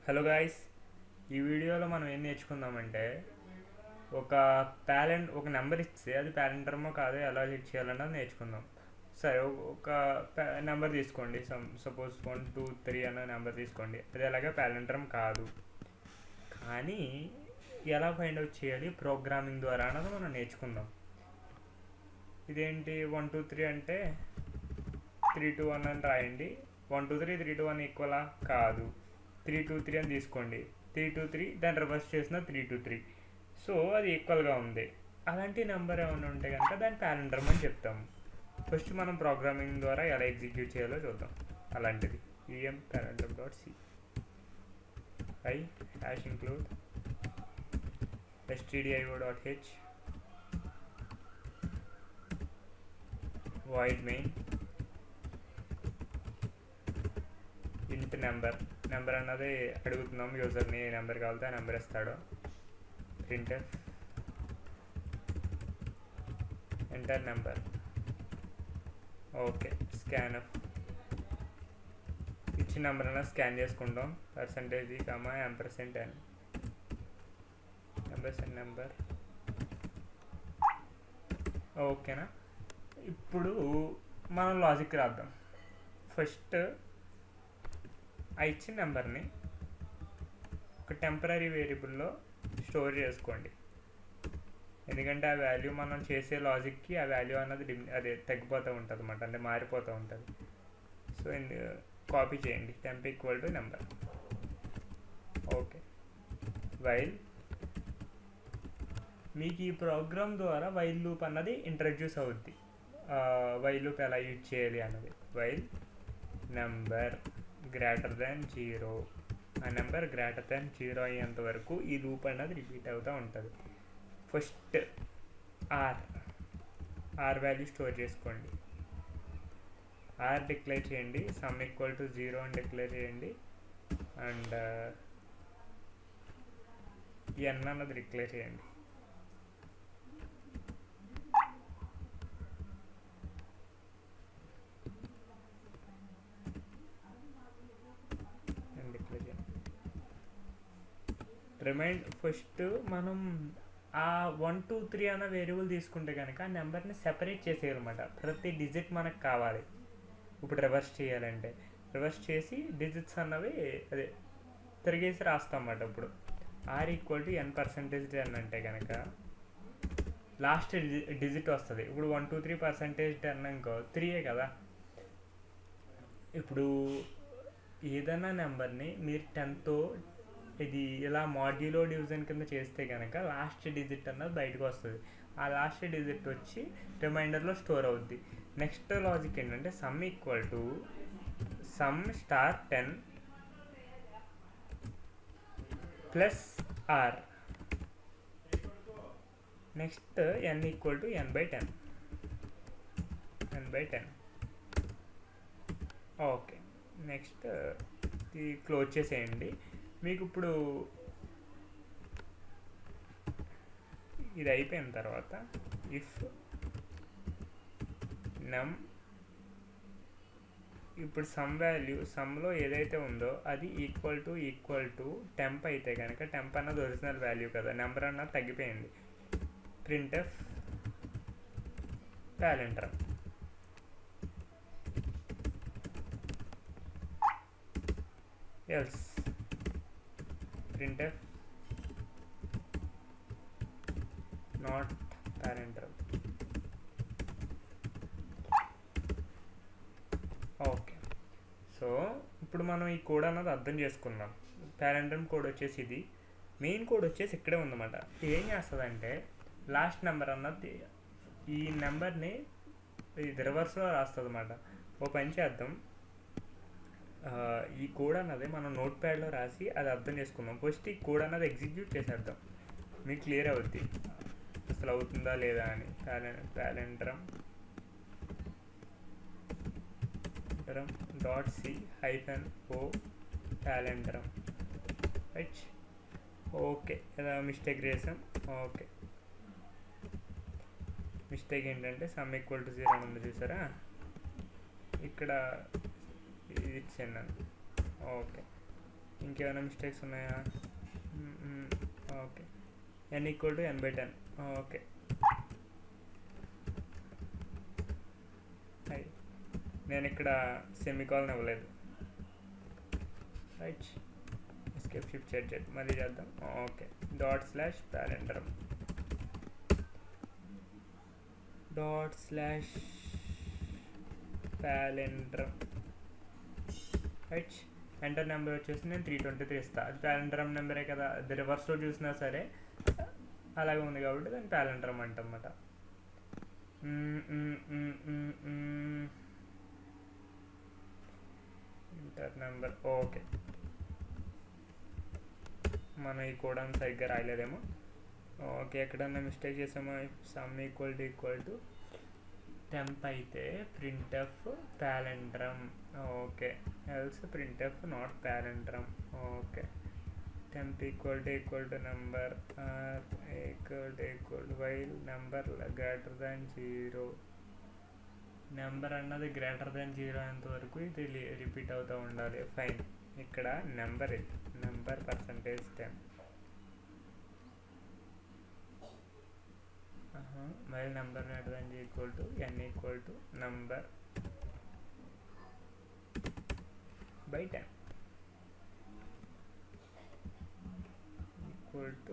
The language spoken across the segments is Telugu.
హలో గాయస్ ఈ వీడియోలో మనం ఏం నేర్చుకుందామంటే ఒక ప్యాలెంట్ ఒక నెంబర్ ఇస్తే అది ప్యాలెంటర్మో కాదో ఎలా చెక్ చేయాలన్నది నేర్చుకుందాం సరే ఒక- ఒక నెంబర్ తీసుకోండి some suppose one two three అన్న నెంబర్ తీసుకోండి అది అలాగే ప్యాలెంటర్మ్ కాదు కానీ ఎలా ఫైండ్ అవుట్ చేయాలి ప్రోగ్రామింగ్ ద్వారా అన్నది మనం నేర్చుకుందాం ఇదేంటి వన్ టూ త్రీ అంటే త్రీ టూ వన్ అని రాయండి one two three three two one ఈక్వలా కాదు త్రీ టూ త్రీ అని తీసుకోండి త్రీ టూ త్రీ దాన్ని రివర్స్ చేసిన త్రీ టూ త్రీ సో అది ఈక్వల్గా ఉంది అలాంటి నెంబర్ ఏమైనా ఉంటే కనుక దాన్ని ప్యాలెండర్మ్ అని చెప్తాము ఫస్ట్ మనం ప్రోగ్రామింగ్ ద్వారా ఎలా ఎగ్జిక్యూట్ చేయాలో చూద్దాం అలాంటిది EM palindrome dot c I hash include stdio dot h void main int number number అన్నది అడుగుతున్నాం యూజర్ని ఏ నెంబర్ కావాలితే ఆ నెంబర్ ఇస్తాడు printf enter number okay scan ఇచ్చిన నెంబర్ అన్న స్కాన్ చేసుకుంటాం పర్సంటేజ్ కమా ఎం పర్సెంట్ అని ఎంపర్సెంట్ నెంబర్ ఓకేనా ఇప్పుడు మనం లాజిక్ రాద్దాం ఫస్ట్ ఆ ఇచ్చిన నెంబర్ని ఒక టెంపరీ వేరియబుల్లో స్టోర్ చేసుకోండి ఎందుకంటే ఆ వాల్యూ మనం చేసే లాజిక్కి ఆ వాల్యూ అన్నది డిమ్ అదే తగ్గిపోతూ ఉంటుంది అనమాట అంటే మారిపోతూ ఉంటుంది సో కాపీ చేయండి temp equal to number okay while మీకు ఈ ప్రోగ్రామ్ ద్వారా వైల్ లూప్ అన్నది ఇంట్రడ్యూస్ అవుద్ది వైల్ లూప్ ఎలా యూజ్ చేయాలి అన్నది while number greater than zero ఆ నెంబర్ గ్రేటర్ దాన్ జీరో అయ్యేంత వరకు ఈ లూప్ అన్నది రిపీట్ అవుతూ ఉంటుంది first R R value store చేసుకోండి ఆర్ డిక్లేర్ చేయండి సమ్ ఈక్వల్ టు జీరో అని డిక్లేర్ చేయండి అండ్ ఎన్ అన్నది డిక్లేర్ చేయండి అని డిక్లేర్ చేయండి రిమైండ్ ఫస్ట్ మనం ఆ వన్ టూ త్రీ అన్న వేరియబుల్ తీసుకుంటే కనుక ఆ నెంబర్ని సెపరేట్ చేసేయాలన్నమాట ప్రతి డిజిట్ మనకు కావాలి ఇప్పుడు రివర్స్ చేయాలంటే రివర్స్ చేసి డిజిట్స్ అన్నవి అదే తిరిగేసి రాస్తాం అన్నమాట ఇప్పుడు R equal to N percentage ten అంటే కనుక లాస్ట్ డిజిట్ వస్తుంది ఇప్పుడు one two three percentage ten ఇంకో త్రీయే కదా ఇప్పుడు ఏదైనా నెంబర్ని మీరు టెన్తో ఇది ఇలా మాడ్యులో డివిజన్ కింద చేస్తే కనుక లాస్ట్ డిజిట్ అన్నది బయటకు వస్తుంది ఆ లాస్ట్ డిజిట్ వచ్చి రిమైండర్లో స్టోర్ అవుద్ది నెక్స్ట్ లాజిక్ ఏంటంటే sum equal to sum star ten plus R next N equal to N by ten N by ten okay next ఇది క్లోజ్ చేసేయండి మీకు ఇప్పుడు ఇది అయిపోయిన తర్వాత ఇఫ్ నమ్ ఇప్పుడు సమ్ వాల్యూ సమ్లో ఏదైతే ఉందో అది equal to equal to temp అయితే కనుక టెంప్ అన్నది ఒరిజినల్ వాల్యూ కదా నెంబర్ అన్నది తగ్గిపోయింది print F palindrome else printf not parental okay so ఇప్పుడు మనం ఈ కోడ్ అన్నది అర్థం చేసుకుందాం ప్యారెంటమ్ కోడ్ వచ్చేసి ఇది మెయిన్ కోడ్ వచ్చేసి ఇక్కడే ఉందన్నమాట ఏం చేస్తుందంటే లాస్ట్ నెంబర్ అన్నది ఈ నెంబర్ని ఇది రివర్స్లో రాస్తుంది అన్నమాట ఓ పని చేద్దాం ఆ, ఈ కోడ్ అన్నది మనం నోట్ ప్యాడ్లో రాసి అది అర్థం చేసుకుందాం ఫస్ట్ ఈ కోడ్ అన్నది ఎగ్జిక్యూట్ చేసేద్దాం మీకు క్లియర్ అవుద్ది అసలు అవుతుందా లేదా అని palindrome dot C hyphen O palindrome right okay ఏదో మిస్టేక్ చేసాం ఓకే మిస్టేక్ ఏంటంటే సమ్ ఈక్వల్ టు జీరో ఉంది చూసారా ఇక్కడ ఇది ఇచ్చాను నేను ఓకే ఇంకేమైనా మిస్టేక్స్ ఉన్నాయా okay N equal to N by ten okay నేను ఇక్కడ సెమికాల్ని ఇవ్వలేదు రైట్ ఎస్కేప్ షిఫ్ట్ సెట్ చేద్దాం మళ్ళీ చేద్దాం okay dot slash palindrome dot slash palindrome right enter number వచ్చేసి నేను త్రీ ట్వంటీ త్రీ ఇస్తాను అది ప్యాలెండ్రమ్ నెంబరే కదా అది రివర్స్లో చూసినా సరే అలాగే ఉంది కాబట్టి దాన్ని ప్యాలెండ్రమ్ అంటమాట ఇంటర్ నెంబర్ ఓకే మనం ఈ కూడా సరిగ్గా రాయలేదేమో ఓకే ఎక్కడన్నా మిస్టేక్ చేసామో sum equal to equal to temp అయితే printf palindrome okay else printf not palindrome okay temp equal to equal to number R equal to equal to while number greater than zero number అన్నది గ్రేటర్ దాన్ జీరో అంతవరకు ఇది రిపీట్ అవుతూ ఉండాలి ఫైన్ ఇక్కడ నెంబర్ ఇది number percentage temp while number greater than equal to n equal to number by 10 equal to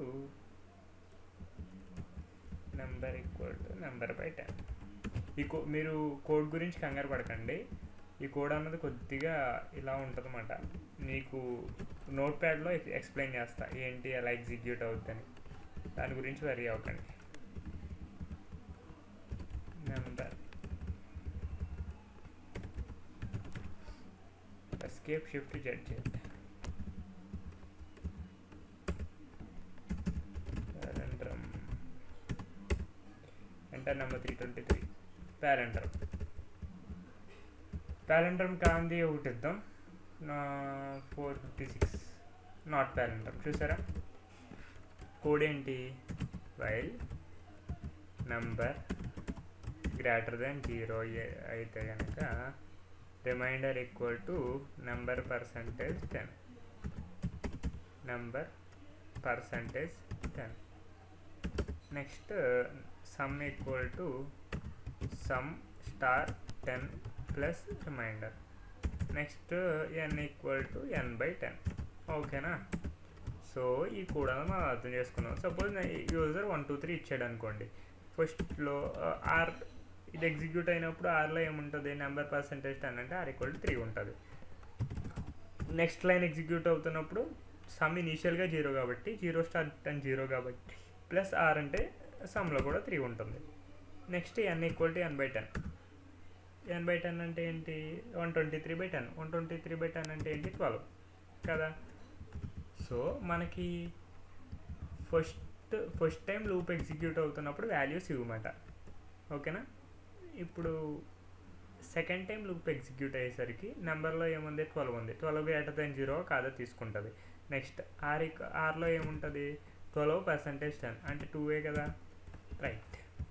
number equal to number by 10 ఈ కో మీరు కోడ్ గురించి కంగారు పడకండి ఈ కోడ్ అన్నది కొద్దిగా ఇలా ఉంటుందన్నమాట మీకు నోట్ ప్యాడ్లో ఎక్స్ప్లెయిన్ చేస్తా ఏంటి ఎలా ఎగ్జిక్యూట్ అవుతుందని దాని గురించి వరీ అవ్వకండి number escape shift z చేయండి palindrome enter number three twenty three palindrome palindrome కాంది ఒకటి ఇద్దాం four fifty six not palindrome చూసారా కోడ్ ఏంటి while number greater than zero అయితే కనుక remainder equal to number percentage ten number percentage ten next sum equal to sum star ten plus remainder next N equal to N by ten ఓకేనా సో ఈ కూడా మనం అర్థం చేసుకున్నాం suppose user one two three ఇచ్చాడు అనుకోండి ఫస్ట్లో ఆర్ ఇది ఎగ్జిక్యూట్ అయినప్పుడు ఆర్లో ఏముంటుంది నెంబర్ పర్సంటేజ్ టెన్ అంటే ఆర్ ఈక్వల్ టు త్రీ ఉంటుంది నెక్స్ట్ లైన్ ఎగ్జిక్యూట్ అవుతున్నప్పుడు సమ్ ఇనీషియల్గా జీరో కాబట్టి జీరో స్టార్ టెన్ జీరో కాబట్టి ప్లస్ ఆర్ అంటే సమ్లో కూడా త్రీ ఉంటుంది next N equal to N by ten N by ten అంటే ఏంటి one twenty three by ten one twenty three by ten అంటే ఏంటి ట్వెల్వ్ కదా సో మనకి first first time loop execute అవుతున్నప్పుడు వాల్యూస్ ఇవ్వమాట ఓకేనా ఇప్పుడు సెకండ్ టైం లూప్ ఎగ్జిక్యూట్ అయ్యేసరికి నెంబర్లో ఏముంది ట్వెల్వ్ ఉంది ట్వెల్వ్ గ్రేటర్ దెన్ జీరో కాదో తీసుకుంటుంది నెక్స్ట్ ఆర్ ఆర్లో ఏముంటుంది ట్వెల్వ్ పర్సంటేజ్ టెన్ అంటే టూ ఏ కదా right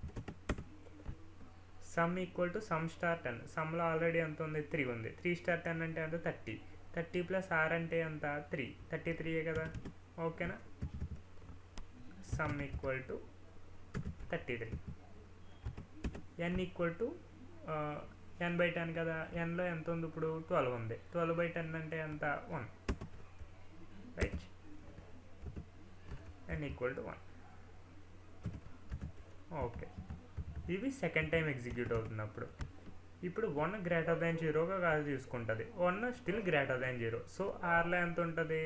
sum equal to sum star ten సమ్లో ఆల్రెడీ ఎంత ఉంది త్రీ ఉంది త్రీ స్టార్ టెన్ అంటే ఎంత థర్టీ థర్టీ ప్లస్ ఆర్ అంటే ఎంత త్రీ థర్టీ త్రీయే కదా ఓకేనా sum equal to thirty three N equal to N by ten కదా ఎన్లో ఎంత ఉంది ఇప్పుడు ట్వెల్వ్ ఉంది ట్వెల్వ్ బై టెన్ అంటే ఎంత one right N equal to one okay ఇవి సెకండ్ టైం ఎగ్జిక్యూట్ అవుతున్నప్పుడు ఇప్పుడు వన్ గ్రేటర్ దాన్ జీరోగా కాదు తీసుకుంటుంది one still greater than zero so ఆర్లో ఎంత ఉంటుంది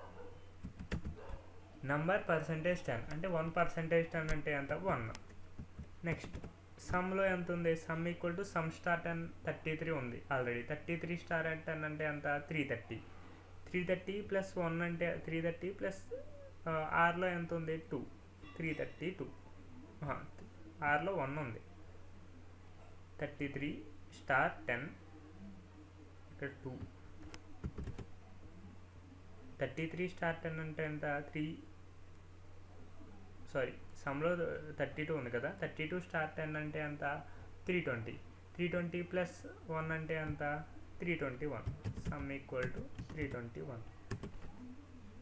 నంబర్ పర్సంటేజ్ టెన్ అంటే వన్ పర్సంటేజ్ టెన్ అంటే ఎంత వన్ నెక్స్ట్ సమ్లో ఎంత ఉంది sum equal to sum star ten thirty three ఉంది already thirty three star ten అంటే ఎంత three thirty three thirty plus one అంటే త్రీ థర్టీ ప్లస్ ఆర్లో ఎంత ఉంది టూ త్రీ థర్టీ టూ ఆర్లో వన్ ఉంది థర్టీ త్రీ స్టార్ టెన్ ఇక్కడ two thirty three star ten అంటే ఎంత త్రీ సారీ సమ్లో థర్టీ టూ ఉంది కదా థర్టీ టూ స్టార్ టెన్ అంటే ఎంత three twenty three twenty plus one అంటే ఎంత three twenty one sum equal to three twenty one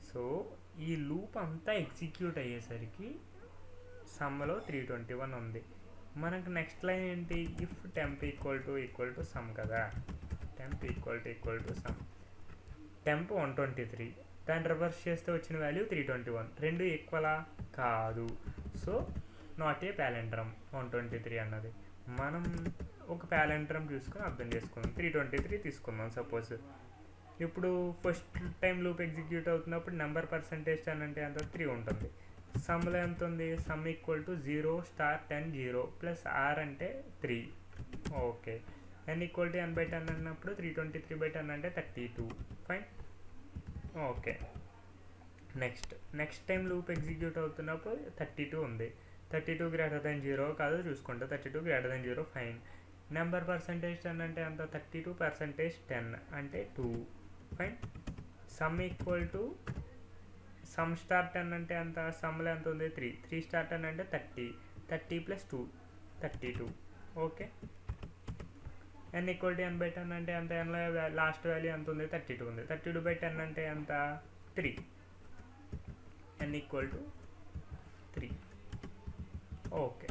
so ఈ లూప్ అంతా ఎగ్జిక్యూట్ అయ్యేసరికి సమ్లో త్రీ ట్వంటీ వన్ ఉంది మనకు నెక్స్ట్ లైన్ ఏంటి if temp equal to equal to sum కదా temp equal to equal to sum temp one twenty three దాన్ని రివర్స్ చేస్తే వచ్చిన వాల్యూ త్రీ ట్వంటీ వన్ రెండు ఈక్వలా కాదు so not a palindrome one twenty three అన్నది మనం ఒక ప్యాలెండ్రమ్ చూసుకొని అర్థం చేసుకుందాం త్రీ ట్వంటీ త్రీ తీసుకుందాం సపోజ్ ఇప్పుడు ఫస్ట్ టైం లూప్ ఎగ్జిక్యూట్ అవుతున్నప్పుడు నెంబర్ పర్సంటేజ్ టెన్ అంటే ఎంత త్రీ ఉంటుంది సమ్లో ఎంత ఉంది sum equal to zero star ten zero plus R అంటే three okay N equal to N by ten అన్నప్పుడు three twenty three by ten అంటే thirty two fine okay next next time loop execute అవుతున్నప్పుడు థర్టీ టూ ఉంది thirty two greater than zero కాదు చూసుకుంటే thirty two greater than zero fine number percentage ten అంటే ఎంత థర్టీ టూ పర్సంటేజ్ టెన్ అంటే two fine sum equal to sum star ten అంటే ఎంత సమ్లో ఎంత ఉంది త్రీ త్రీ స్టార్ టెన్ అంటే thirty thirty plus two thirty two okay N equal to N by ten అంటే ఎంత ఎన్లో లాస్ట్ వాల్యూ ఎంత ఉంది థర్టీ టూ ఉంది థర్టీ టూ బై టెన్ అంటే ఎంత three N equal to three okay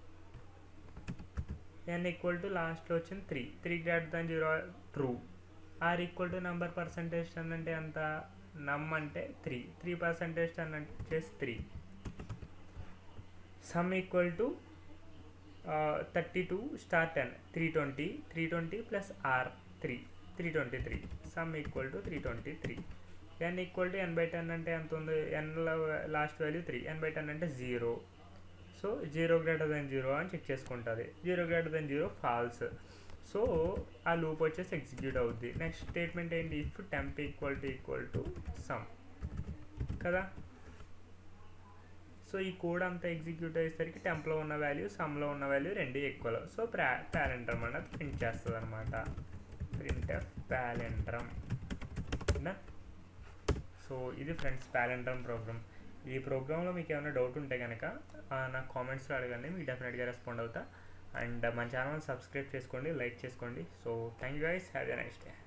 N equal to లాస్ట్లో వచ్చింది three three greater than zero true R equal to number percentage ten అంటే ఎంత నమ్ అంటే త్రీ త్రీ పర్సంటేజ్ టెన్ అంటే వచ్చేసి three sum equal to thirty two star ten three twenty three twenty plus R three three twenty three sum equal to three twenty three N equal to N by ten అంటే ఎంత ఉంది ఎన్లో last value three N by ten అంటే zero so zero greater than zero అని చెక్ చేసుకుంటుంది zero greater than zero false so ఆ లూప్ వచ్చేసి ఎగ్జిక్యూట్ అవుద్ది నెక్స్ట్ స్టేట్మెంట్ ఏంటి if temp equal to equal to sum కదా సో ఈ కోడ్ అంతా ఎగ్జిక్యూట్ అయ్యేసరికి టెంప్లో ఉన్న వాల్యూ సమ్లో ఉన్న వాల్యూ రెండు ఈక్వల్ సో ప్రా ప్యాలెండ్రమ్ అన్నది ప్రింట్ చేస్తుంది అనమాట ప్రింట్ ఎఫ్ ప్యాలెండ్రమ్ సో ఇది ఫ్రెండ్స్ ప్యాలెండ్రమ్ ప్రోగ్రామ్ ఈ ప్రోగ్రాంలో మీకు ఏమైనా డౌట్ ఉంటే కనుక నాకు కామెంట్స్లో అడగండి మీకు డెఫినెట్గా రెస్పాండ్ అవుతా అండ్ మన ఛానల్ సబ్స్క్రైబ్ చేసుకోండి లైక్ చేసుకోండి so thank you guys have a nice day